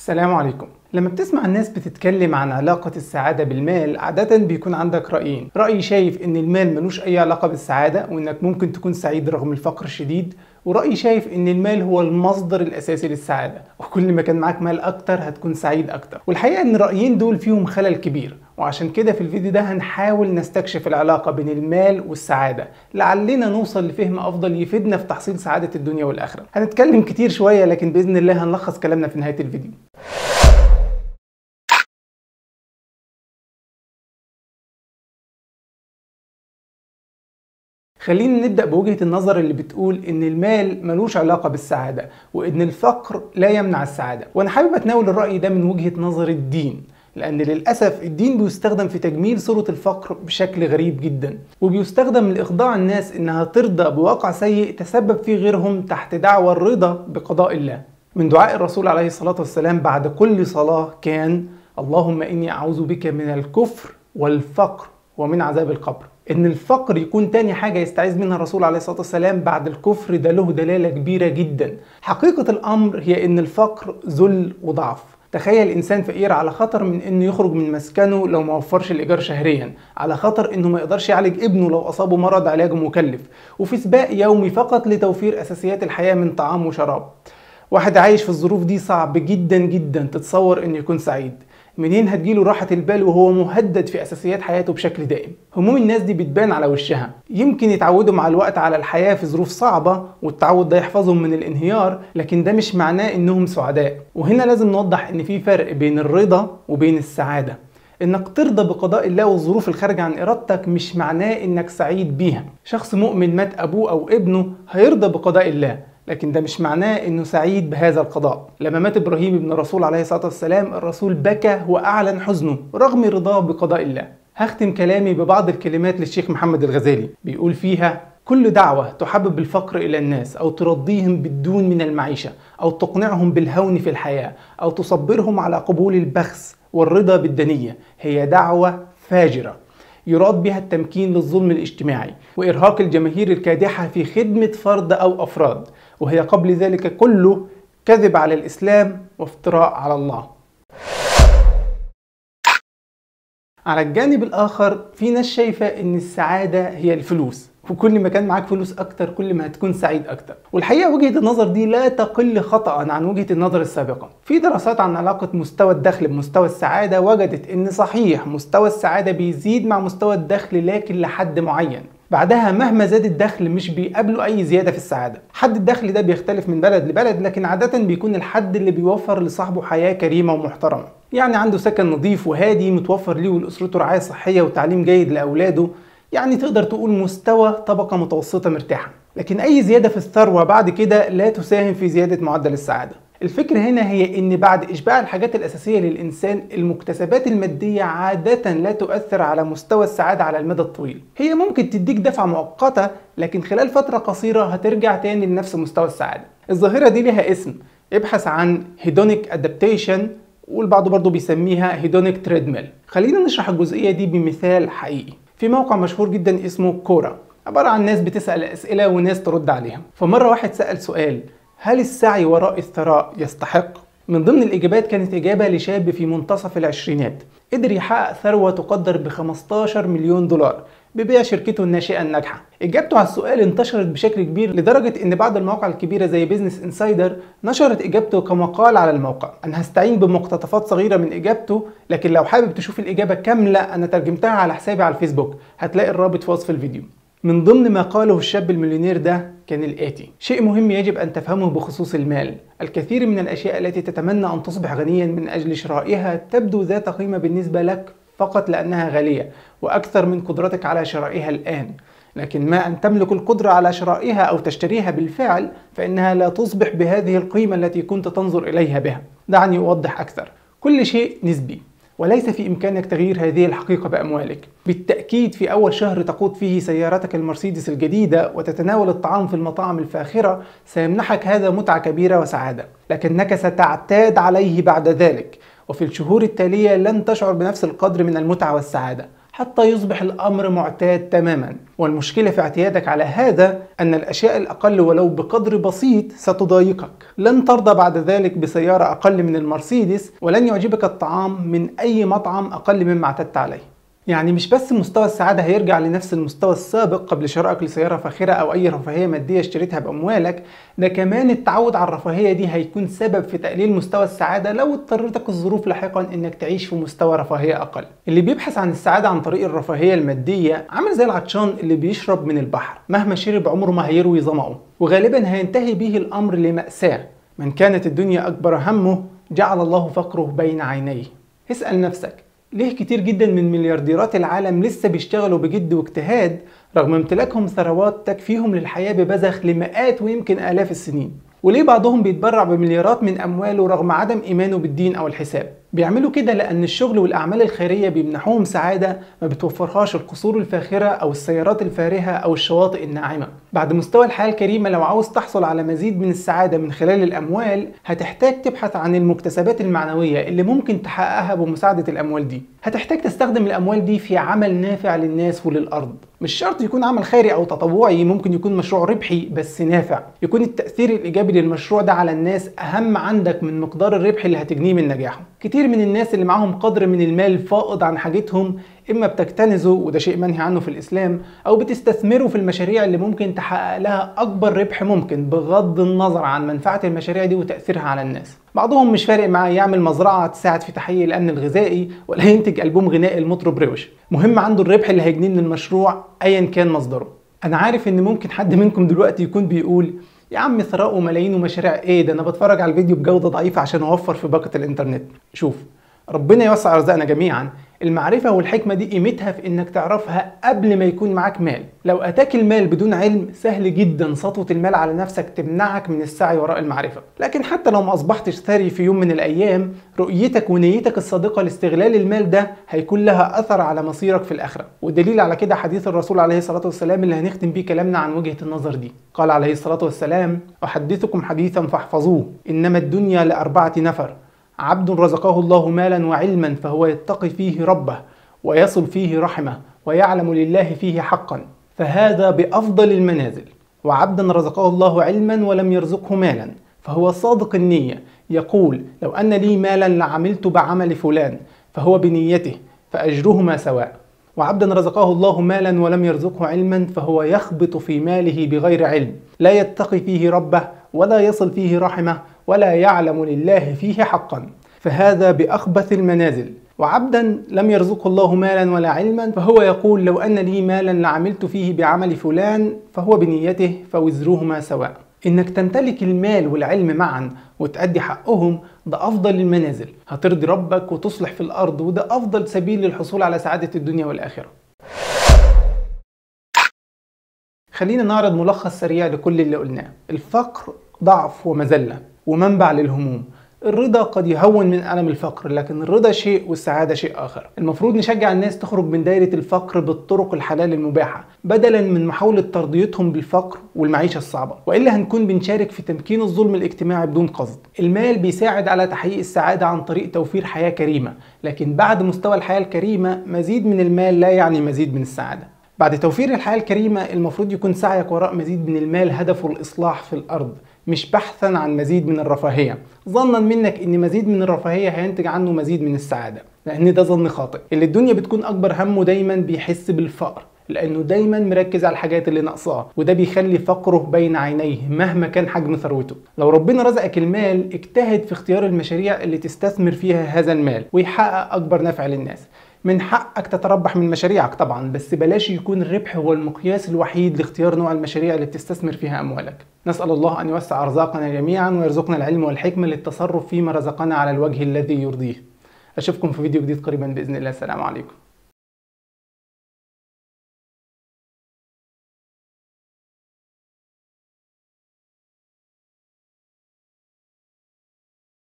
السلام عليكم لما بتسمع الناس بتتكلم عن علاقة السعادة بالمال عادة بيكون عندك رأيين رأي شايف ان المال ملوش اي علاقة بالسعادة وانك ممكن تكون سعيد رغم الفقر الشديد ورأي شايف ان المال هو المصدر الاساسي للسعادة وكل ما كان معاك مال اكتر هتكون سعيد اكتر والحقيقة ان الرأيين دول فيهم خلل كبير وعشان كده في الفيديو ده هنحاول نستكشف العلاقة بين المال والسعادة لعلنا نوصل لفهم أفضل يفيدنا في تحصيل سعادة الدنيا والآخرة هنتكلم كتير شوية لكن بإذن الله هنلخص كلامنا في نهاية الفيديو خلينا نبدأ بوجهة النظر اللي بتقول إن المال ملوش علاقة بالسعادة وإن الفقر لا يمنع السعادة وأنا حابب أتناول الرأي ده من وجهة نظر الدين لأن للأسف الدين بيستخدم في تجميل صورة الفقر بشكل غريب جدا وبيستخدم لإخضاع الناس إنها ترضى بواقع سيء تسبب فيه غيرهم تحت دعوى الرضا بقضاء الله من دعاء الرسول عليه الصلاة والسلام بعد كل صلاة كان اللهم إني أعوذ بك من الكفر والفقر ومن عذاب القبر ان الفقر يكون تاني حاجه يستعيذ منها الرسول عليه الصلاه والسلام بعد الكفر ده له دلاله كبيره جدا حقيقه الامر هي ان الفقر ذل وضعف تخيل انسان فقير على خطر من انه يخرج من مسكنه لو ما وفرش الايجار شهريا على خطر انه ما يقدرش يعالج ابنه لو اصابه مرض علاجه مكلف وفي سباق يومي فقط لتوفير اساسيات الحياه من طعام وشراب واحد عايش في الظروف دي صعب جدا جدا تتصور انه يكون سعيد منين هتجيله راحة البال وهو مهدد في أساسيات حياته بشكل دائم هموم الناس دي بتبان على وشها يمكن يتعودوا مع الوقت على الحياة في ظروف صعبة والتعود ده يحفظهم من الانهيار لكن ده مش معناه إنهم سعداء وهنا لازم نوضح إن في فرق بين الرضا وبين السعادة انك ترضى بقضاء الله والظروف الخارجة عن ارادتك مش معناه انك سعيد بيها شخص مؤمن مات ابوه او ابنه هيرضى بقضاء الله لكن ده مش معناه انه سعيد بهذا القضاء لما مات ابراهيم ابن الرسول عليه الصلاه والسلام الرسول بكى واعلن حزنه رغم رضاه بقضاء الله هختم كلامي ببعض الكلمات للشيخ محمد الغزالي بيقول فيها كل دعوة تحبب الفقر إلى الناس أو ترضيهم بالدون من المعيشة أو تقنعهم بالهون في الحياة أو تصبرهم على قبول البخس والرضا بالدنية هي دعوة فاجرة يراد بها التمكين للظلم الاجتماعي وإرهاق الجماهير الكادحة في خدمة فرد أو أفراد وهي قبل ذلك كله كذب على الإسلام وافتراء على الله على الجانب الآخر في ناس شايفة إن السعادة هي الفلوس وكل ما كان معاك فلوس أكتر كل ما هتكون سعيد أكتر والحقيقة وجهة النظر دي لا تقل خطأ عن وجهة النظر السابقة في دراسات عن علاقة مستوى الدخل بمستوى السعادة وجدت إن صحيح مستوى السعادة بيزيد مع مستوى الدخل لكن لحد معين بعدها مهما زاد الدخل مش بيقابله اي زياده في السعاده حد الدخل ده بيختلف من بلد لبلد لكن عاده بيكون الحد اللي بيوفر لصاحبه حياه كريمه ومحترمه يعني عنده سكن نظيف وهادي متوفر ليه ولاسرته رعايه صحيه وتعليم جيد لاولاده يعني تقدر تقول مستوى طبقه متوسطه مرتاحه لكن اي زياده في الثروه بعد كده لا تساهم في زياده معدل السعاده الفكرة هنا هي ان بعد اشباع الحاجات الاساسية للانسان المكتسبات المادية عادة لا تؤثر على مستوى السعادة على المدى الطويل هي ممكن تديك دفعة مؤقتة لكن خلال فترة قصيرة هترجع تاني لنفس مستوى السعادة الظاهرة دي لها اسم ابحث عن هيدونيك ادابتيشن والبعض برضه بيسميها هيدونيك تريدميل خلينا نشرح الجزئية دي بمثال حقيقي في موقع مشهور جدا اسمه كورا عبارة عن ناس بتسأل أسئلة وناس ترد عليها فمرة واحد سأل سؤال هل السعي وراء الثراء يستحق؟ من ضمن الإجابات كانت إجابة لشاب في منتصف العشرينات قدر يحقق ثروة تقدر ب 15 مليون دولار ببيع شركته الناشئة الناجحة إجابته على السؤال انتشرت بشكل كبير لدرجة إن بعض المواقع الكبيرة زي بيزنس انسايدر نشرت إجابته كمقال على الموقع أنا هستعين بمقتطفات صغيرة من إجابته لكن لو حابب تشوف الإجابة كاملة أنا ترجمتها على حسابي على الفيسبوك هتلاقي الرابط في وصف الفيديو من ضمن ما قاله الشاب المليونير ده كان الآتي شيء مهم يجب أن تفهمه بخصوص المال الكثير من الأشياء التي تتمنى أن تصبح غنيا من أجل شرائها تبدو ذات قيمة بالنسبة لك فقط لأنها غالية وأكثر من قدرتك على شرائها الآن لكن ما أن تملك القدرة على شرائها أو تشتريها بالفعل فإنها لا تصبح بهذه القيمة التي كنت تنظر إليها بها دعني أوضح أكثر كل شيء نسبي وليس في إمكانك تغيير هذه الحقيقة بأموالك بالتأكيد في أول شهر تقود فيه سيارتك المرسيدس الجديدة وتتناول الطعام في المطاعم الفاخرة سيمنحك هذا متعة كبيرة وسعادة لكنك ستعتاد عليه بعد ذلك وفي الشهور التالية لن تشعر بنفس القدر من المتعة والسعادة حتى يصبح الأمر معتاد تماما والمشكلة في اعتيادك على هذا أن الأشياء الأقل ولو بقدر بسيط ستضايقك لن ترضى بعد ذلك بسيارة أقل من المرسيدس ولن يعجبك الطعام من أي مطعم أقل مما اعتدت عليه يعني مش بس مستوى السعادة هيرجع لنفس المستوى السابق قبل شرائك لسيارة فاخرة أو أي رفاهية مادية اشتريتها بأموالك ده كمان التعود على الرفاهية دي هيكون سبب في تقليل مستوى السعادة لو اضطرتك الظروف لاحقا إنك تعيش في مستوى رفاهية أقل اللي بيبحث عن السعادة عن طريق الرفاهية المادية عامل زي العطشان اللي بيشرب من البحر مهما شرب عمره ما هيروي ظمأه وغالبا هينتهي به الأمر لمأساة من كانت الدنيا أكبر همه جعل الله فقره بين عينيه اسأل نفسك ليه كتير جدا من مليارديرات العالم لسه بيشتغلوا بجد واجتهاد رغم امتلاكهم ثروات تكفيهم للحياة ببذخ لمئات ويمكن آلاف السنين وليه بعضهم بيتبرع بمليارات من أمواله رغم عدم إيمانه بالدين أو الحساب بيعملوا كده لأن الشغل والأعمال الخيرية بيمنحوهم سعادة ما بتوفرهاش القصور الفاخرة أو السيارات الفارهة أو الشواطئ الناعمة بعد مستوى الحياة الكريمة لو عاوز تحصل على مزيد من السعادة من خلال الأموال هتحتاج تبحث عن المكتسبات المعنوية اللي ممكن تحققها بمساعدة الأموال دي هتحتاج تستخدم الأموال دي في عمل نافع للناس وللأرض مش شرط يكون عمل خيري أو تطوعي ممكن يكون مشروع ربحي بس نافع يكون التأثير الإيجابي للمشروع ده على الناس أهم عندك من مقدار الربح اللي هتجنيه من نجاحه كتير من الناس اللي معاهم قدر من المال فائض عن حاجتهم اما بتكتنزوا وده شيء منهي عنه في الاسلام او بتستثمروا في المشاريع اللي ممكن تحقق لها اكبر ربح ممكن بغض النظر عن منفعه المشاريع دي وتاثيرها على الناس بعضهم مش فارق معاه يعمل مزرعه تساعد في تحقيق الامن الغذائي ولا ينتج البوم غنائي المطرب روش مهم عنده الربح اللي هيجنيه من المشروع ايا كان مصدره انا عارف ان ممكن حد منكم دلوقتي يكون بيقول يا عم ثراء وملايين ومشاريع ايه ده انا بتفرج على الفيديو بجوده ضعيفه عشان اوفر في باقه الانترنت شوف ربنا يوسع رزقنا جميعا المعرفة والحكمة دي قيمتها في انك تعرفها قبل ما يكون معاك مال لو اتاك المال بدون علم سهل جدا سطوة المال على نفسك تمنعك من السعي وراء المعرفة لكن حتى لو ما اصبحتش ثري في يوم من الايام رؤيتك ونيتك الصادقة لاستغلال المال ده هيكون لها اثر على مصيرك في الاخرة والدليل على كده حديث الرسول عليه الصلاة والسلام اللي هنختم بيه كلامنا عن وجهة النظر دي قال عليه الصلاة والسلام احدثكم حديثا فاحفظوه انما الدنيا لاربعة نفر عبد رزقه الله مالا وعلما فهو يتقي فيه ربه ويصل فيه رحمه ويعلم لله فيه حقا فهذا بافضل المنازل وعبدا رزقه الله علما ولم يرزقه مالا فهو صادق النيه يقول لو ان لي مالا لعملت بعمل فلان فهو بنيته فاجرهما سواء وعبدا رزقه الله مالا ولم يرزقه علما فهو يخبط في ماله بغير علم لا يتقي فيه ربه ولا يصل فيه رحمه ولا يعلم لله فيه حقا فهذا بأخبث المنازل وعبدا لم يرزقه الله مالا ولا علما فهو يقول لو أن لي مالا لعملت فيه بعمل فلان فهو بنيته فوزرهما سواء انك تمتلك المال والعلم معا وتأدي حقهم ده افضل المنازل هترضي ربك وتصلح في الارض وده افضل سبيل للحصول على سعادة الدنيا والاخرة خلينا نعرض ملخص سريع لكل اللي قلناه الفقر ضعف ومذلة ومنبع للهموم الرضا قد يهون من ألم الفقر لكن الرضا شيء والسعادة شيء آخر المفروض نشجع الناس تخرج من دايرة الفقر بالطرق الحلال المباحة بدلا من محاولة ترضيتهم بالفقر والمعيشة الصعبة وإلا هنكون بنشارك في تمكين الظلم الاجتماعي بدون قصد المال بيساعد على تحقيق السعادة عن طريق توفير حياة كريمة لكن بعد مستوى الحياة الكريمة مزيد من المال لا يعني مزيد من السعادة بعد توفير الحياة الكريمة المفروض يكون سعيك وراء مزيد من المال هدفه الإصلاح في الأرض مش بحثا عن مزيد من الرفاهية ظنا منك ان مزيد من الرفاهية هينتج عنه مزيد من السعادة لان ده ظن خاطئ اللي الدنيا بتكون اكبر همه دايما بيحس بالفقر لانه دايما مركز على الحاجات اللي ناقصاه وده بيخلي فقره بين عينيه مهما كان حجم ثروته لو ربنا رزقك المال اجتهد في اختيار المشاريع اللي تستثمر فيها هذا المال ويحقق اكبر نفع للناس من حقك تتربح من مشاريعك طبعا بس بلاش يكون الربح هو المقياس الوحيد لاختيار نوع المشاريع اللي بتستثمر فيها اموالك نسال الله ان يوسع ارزاقنا جميعا ويرزقنا العلم والحكمه للتصرف فيما رزقنا على الوجه الذي يرضيه اشوفكم في فيديو جديد قريبا باذن الله السلام عليكم